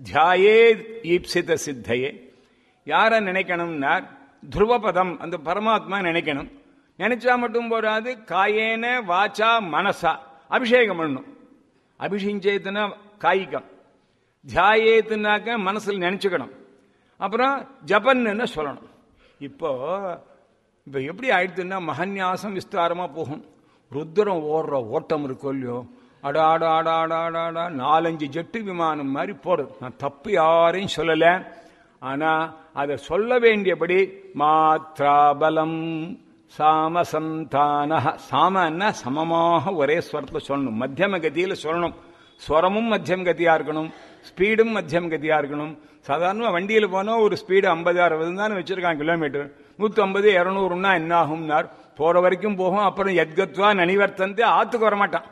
தியாயே ஈப்சித சித்தையே யாரை நினைக்கணும்னார் துருவபதம் அந்த பரமாத்மா நினைக்கணும் நினைச்சா மட்டும் போறாது காயேன வாச்சா மனசா அபிஷேகம் பண்ணணும் அபிஷேகத்துனா காய்கம் தியாயேத்துனாக்க மனசில் நினைச்சுக்கணும் அப்புறம் ஜபன்னு சொல்லணும் இப்போ இப்போ எப்படி ஆயிடுதுன்னா மகன்யாசம் விஸ்தாரமா போகும் ருத்ரம் ஓடுற ஓட்டம் இருக்கோ இல்லையோ அடா அடா அடா அடா அடா அடா நாலஞ்சு ஜெட்டு விமானம் மாதிரி போறது நான் தப்பு யாரையும் சொல்லலை ஆனா அதை சொல்ல வேண்டியபடி மாத்ராபலம் சாமசந்தான சாமன்னா சமமாக ஒரே ஸ்வரத்தில் சொல்லணும் மத்தியம கதியில் சொல்லணும் ஸ்வரமும் மத்தியம் கதியா இருக்கணும் ஸ்பீடும் மத்தியம் கதியா இருக்கணும் சாதாரணமாக வண்டியில் போனால் ஒரு ஸ்பீடு ஐம்பது அறுபது தானே வச்சிருக்காங்க கிலோமீட்டர் நூற்றி ஐம்பது இரநூறுனா என்ன ஆகும்னார் போற வரைக்கும் போகும் அப்புறம் எத்கத்வா நனிவர்த்தந்து ஆத்துக்கு வரமாட்டான்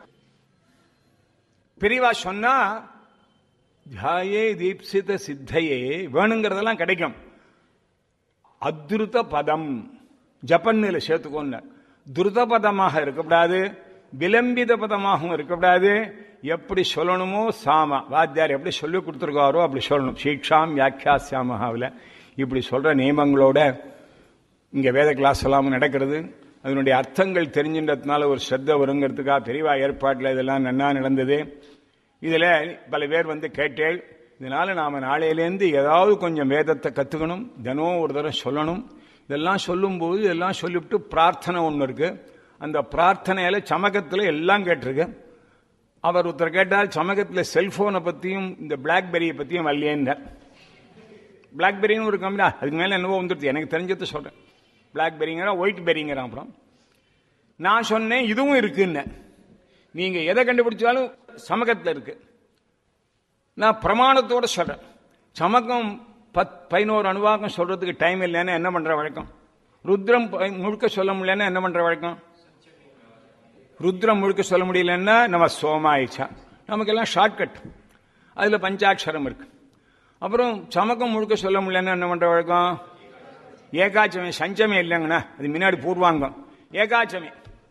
பிரிவா சொன்னா தியாயே தீப்சித சித்தையே வேணுங்கிறதெல்லாம் கிடைக்கும் அத்ருத பதம் ஜப்பன்னில சேர்த்துக்கோன்னு துருத பதமாக இருக்கக்கூடாது விளம்பித பதமாகவும் இருக்கக்கூடாது எப்படி சொல்லணுமோ சாம வாத்தியார் எப்படி சொல்லி கொடுத்துருக்காரோ அப்படி சொல்லணும் சீக்ஷாம் வியாக்கியாசியாமகாவில் இப்படி சொல்ற நியமங்களோட இங்க வேத கிளாஸ் எல்லாம் நடக்கிறது அதனுடைய அர்த்தங்கள் தெரிஞ்சின்றதுனால ஒரு ஸ்ரத்த வருங்கிறதுக்காக பெரியவா ஏற்பாட்டில் இதெல்லாம் நன்னா நடந்தது இதுல பல பேர் வந்து கேட்டேள் இதனால நாம நாளையிலேருந்து ஏதாவது கொஞ்சம் வேதத்தை கத்துக்கணும் தினம் ஒரு தடவை சொல்லணும் இதெல்லாம் சொல்லும்போது இதெல்லாம் சொல்லிவிட்டு பிரார்த்தனை ஒன்று இருக்கு அந்த பிரார்த்தனையில சமகத்தில் எல்லாம் கேட்டிருக்கு அவர் ஒருத்தர் கேட்டால் சமகத்தில் செல்போனை பத்தியும் இந்த பிளாக்பெரியை பத்தியும் வரலையேன்னார் பிளாக்பெரின்னு ஒரு கம்பெனி அதுக்கு மேல என்னவோ வந்துடுது எனக்கு தெரிஞ்சதை சொல்றேன் பிளாக்பெரிங்கிறான் ஒயிட் பெரிங்கிறான் அப்புறம் நான் சொன்னேன் இதுவும் இருக்குன்னு நீங்க எதை கண்டுபிடிச்சாலும் சமகத்தில் இருக்கு நான் பிரமாணத்தோட சொல்றேன் சமகம் பத் பதினோரு அணுவாக்கம் சொல்றதுக்கு டைம் இல்லைன்னா என்ன பண்ற வழக்கம் ருத்ரம் முழுக்க சொல்ல முடியலன்னா என்ன பண்ற வழக்கம் ருத்ரம் முழுக்க சொல்ல முடியலன்னா நம்ம சோமாயிச்சா நமக்கெல்லாம் ஷார்ட்கட் அதுல பஞ்சாட்சரம் இருக்கு அப்புறம் சமக்கம் முழுக்க சொல்ல முடியலன்னா என்ன பண்ற வழக்கம் ஏகாச்சமே சஞ்சமே இல்லைங்கண்ணா அது முன்னாடி பூர்வாங்கம் ஏகாச்சமே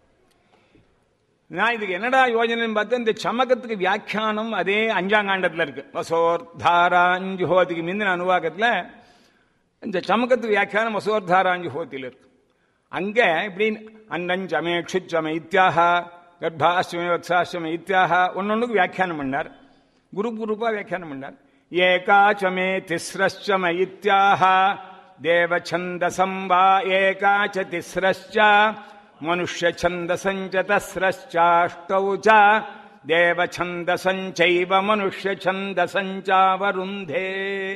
நான் இதுக்கு என்னடா யோஜனைன்னு பார்த்தா இந்த சமகத்துக்கு வியாக்கியானம் அதே அஞ்சாங்காண்டத்தில் இருக்கு வசோர்தாராஞ்சுஹோதிக்கு முந்தின அனுவாகத்தில் இந்த சமகத்துக்கு வியாக்கியானம் வசோர்தாராஞ்சுஹோத்தில் இருக்கு அங்க இப்படி அன்னஞ்சமே க்ஷுச்சமே இத்தியாக கர்ப்பாஷ்டமே வத்சாஷ்டமே இத்தியாக ஒன்னொன்னுக்கு வியாக்கியானம் பண்ணார் குரூப் குரூப்பா வியாக்கியானம் பண்ணார் ஏகாச்சமே திஸ்ரஷ்டம இத்தியாக தேவச்சந்தசம் வா ஏகாச்ச திஸ்ரஷ்ட மனுஷ்ய சந்தசஞ்ச தஸ்ரஷ்டாஷ்டௌ ச தேவச்சந்தசஞ்சைவ மனுஷ்ய சந்தசஞ்சாவருந்தே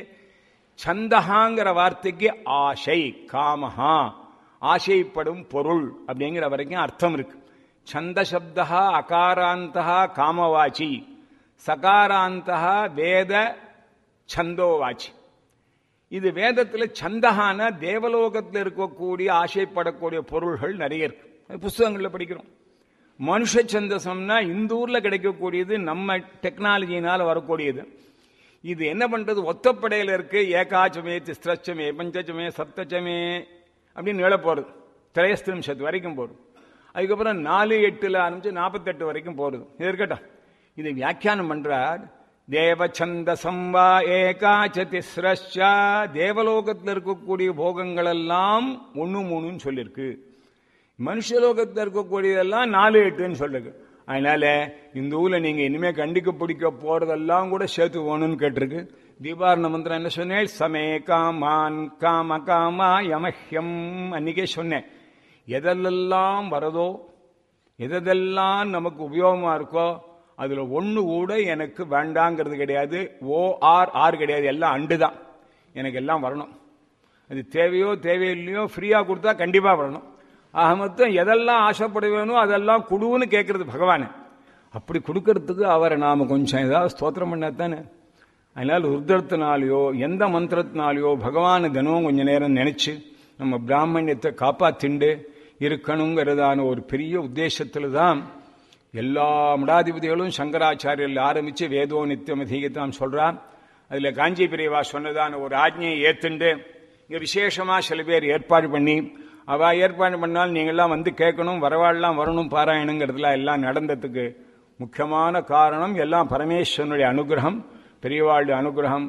சந்தகாங்கிற வார்த்தைக்கு ஆசை காமஹா ஆசைப்படும் பொருள் அப்படிங்கிற வரைக்கும் அர்த்தம் இருக்கு சந்த சப்தா அகாராந்தா காமவாச்சி சகாராந்தா வேத சந்தோவாச்சி இது வேதத்துல சந்தகான தேவலோகத்தில் இருக்கக்கூடிய ஆசைப்படக்கூடிய பொருள்கள் நிறைய இருக்கு புஸ்தகங்கள்ல படிக்கிறோம் மனுஷ சந்தசம்னா இந்த ஊர்ல கிடைக்கக்கூடியது நம்ம டெக்னாலஜினால வரக்கூடியது இது என்ன பண்றது ஒத்தப்படையில இருக்கு ஏகாச்சமே திஸ்ரச்சமே பஞ்சச்சமே சப்தச்சமே அப்படின்னு நில போறது திரையஸ்திரம்சத்து வரைக்கும் போறது அதுக்கப்புறம் நாலு எட்டுல ஆரம்பிச்சு நாற்பத்தெட்டு வரைக்கும் போறது இது இருக்கட்டும் இது வியாக்கியானம் பண்றார் தேவச்சந்தசம் வா ஏகாச்ச திஸ்ரஷ்சா தேவலோகத்தில் இருக்கக்கூடிய போகங்கள் எல்லாம் ஒன்னு மூணுன்னு சொல்லியிருக்கு மனுஷலோகத்தில் இருக்கக்கூடியதெல்லாம் நாலு எட்டுன்னு சொல்லிருக்கு அதனால இந்த ஊர்ல நீங்க இனிமே கண்டிக்க பிடிக்க போறதெல்லாம் கூட சேர்த்து போகணும்னு கேட்டிருக்கு தீபாரண மந்திரம் என்ன சொன்னேன் சமே காமான் காம காமா யமஹ்யம் அன்னைக்கே சொன்னேன் எதெல்லாம் வரதோ எதெல்லாம் நமக்கு உபயோகமா இருக்கோ அதுல ஒண்ணு கூட எனக்கு வேண்டாங்கிறது கிடையாது ஓ ஆர் ஆர் கிடையாது எல்லாம் அண்டு தான் எனக்கு எல்லாம் வரணும் அது தேவையோ தேவையில்லையோ ஃப்ரீயா கொடுத்தா கண்டிப்பா வரணும் ஆக மொத்தம் எதெல்லாம் ஆசைப்படுவேனோ அதெல்லாம் குடுன்னு கேட்கறது பகவான் அப்படி கொடுக்கறதுக்கு அவரை நாம கொஞ்சம் ஏதாவது ஸ்தோத்திரம் பண்ணாதானே அதனால ருத்ரத்தினாலேயோ எந்த மந்திரத்தினாலேயோ பகவானை தினமும் கொஞ்ச நேரம் நினைச்சு நம்ம பிராமணியத்தை காப்பாத்திண்டு இருக்கணுங்கிறதான ஒரு பெரிய உத்தேசத்துல தான் எல்லா மடாதிபதிகளும் சங்கராச்சாரியர்கள் ஆரம்பிச்சு வேதோ நித்தியம் அதிகத்தான் சொல்றான் அதுல காஞ்சி பிரிவா சொன்னதான ஒரு ஆஜ்ஞையை ஏத்துண்டு இங்க விசேஷமா சில பேர் ஏற்பாடு பண்ணி அவ ஏற்பாடு பண்ணால் நீங்கள்லாம் வந்து கேட்கணும் வரவாள்லாம் வரணும் பாராயணுங்கிறதுல எல்லாம் நடந்ததுக்கு முக்கியமான காரணம் எல்லாம் பரமேஸ்வரனுடைய அனுகிரகம் பெரியவாளுடைய அனுகிரகம்